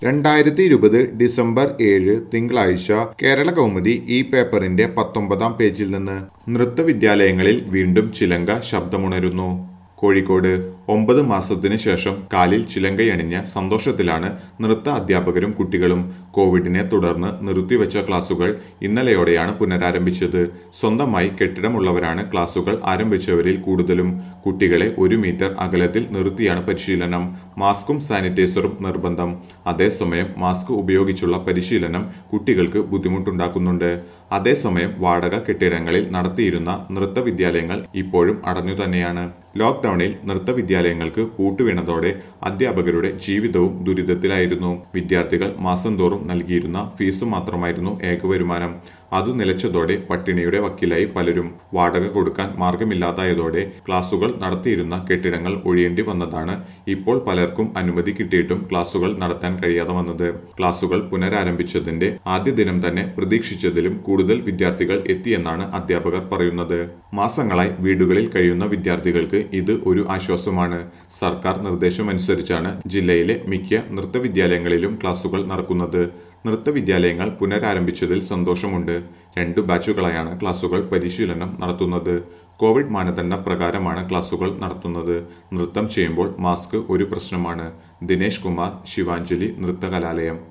രണ്ടായിരത്തി ഇരുപത് ഡിസംബർ ഏഴ് തിങ്കളാഴ്ച കേരള കൗമുദി ഈ പേപ്പറിന്റെ പത്തൊമ്പതാം പേജിൽ നിന്ന് നൃത്തവിദ്യാലയങ്ങളിൽ വീണ്ടും ചിലങ്ക ശബ്ദമുണരുന്നു കോഴിക്കോട് ഒമ്പത് മാസത്തിന് ശേഷം കാലിൽ ചിലങ്കയണിഞ്ഞ സന്തോഷത്തിലാണ് നൃത്ത അധ്യാപകരും കുട്ടികളും കോവിഡിനെ തുടർന്ന് നിർത്തിവെച്ച ക്ലാസുകൾ ഇന്നലെയോടെയാണ് പുനരാരംഭിച്ചത് സ്വന്തമായി കെട്ടിടമുള്ളവരാണ് ക്ലാസുകൾ ആരംഭിച്ചവരിൽ കൂടുതലും കുട്ടികളെ ഒരു മീറ്റർ അകലത്തിൽ നിർത്തിയാണ് പരിശീലനം മാസ്കും സാനിറ്റൈസറും നിർബന്ധം അതേസമയം മാസ്ക് ഉപയോഗിച്ചുള്ള പരിശീലനം കുട്ടികൾക്ക് ബുദ്ധിമുട്ടുണ്ടാക്കുന്നുണ്ട് അതേസമയം വാടക കെട്ടിടങ്ങളിൽ നടത്തിയിരുന്ന നൃത്ത വിദ്യാലയങ്ങൾ ഇപ്പോഴും അടഞ്ഞു തന്നെയാണ് ലോക്ക്ഡൌണിൽ നൃത്ത വിദ്യാലയങ്ങൾക്ക് പൂട്ടുവീണതോടെ അധ്യാപകരുടെ ജീവിതവും ദുരിതത്തിലായിരുന്നു വിദ്യാർത്ഥികൾ മാസം തോറും നൽകിയിരുന്ന ഫീസ് മാത്രമായിരുന്നു ഏക വരുമാനം അത് നിലച്ചതോടെ പട്ടിണിയുടെ വക്കിലായി പലരും വാടക കൊടുക്കാൻ മാർഗമില്ലാതായതോടെ ക്ലാസുകൾ നടത്തിയിരുന്ന കെട്ടിടങ്ങൾ ഒഴിയേണ്ടി വന്നതാണ് ഇപ്പോൾ പലർക്കും അനുമതി കിട്ടിയിട്ടും ക്ലാസുകൾ നടത്താൻ കഴിയാതെ വന്നത് ക്ലാസുകൾ പുനരാരംഭിച്ചതിന്റെ ആദ്യ ദിനം തന്നെ പ്രതീക്ഷിച്ചതിലും കൂടുതൽ വിദ്യാർത്ഥികൾ എത്തിയെന്നാണ് അധ്യാപകർ പറയുന്നത് മാസങ്ങളായി വീടുകളിൽ കഴിയുന്ന വിദ്യാർത്ഥികൾക്ക് ഇത് ഒരു ആശ്വാസമാണ് സർക്കാർ നിർദ്ദേശമനുസരിച്ചാണ് ജില്ലയിലെ മിക്ക നൃത്തവിദ്യാലയങ്ങളിലും ക്ലാസുകൾ നടക്കുന്നത് നൃത്തവിദ്യാലയങ്ങൾ പുനരാരംഭിച്ചതിൽ സന്തോഷമുണ്ട് രണ്ടു ബാച്ചുകളായാണ് ക്ലാസുകൾ പരിശീലനം നടത്തുന്നത് കോവിഡ് മാനദണ്ഡ പ്രകാരമാണ് ക്ലാസുകൾ നടത്തുന്നത് നൃത്തം ചെയ്യുമ്പോൾ മാസ്ക് ഒരു പ്രശ്നമാണ് ദിനേശ് കുമാർ ശിവാഞ്ജലി നൃത്തകലാലയം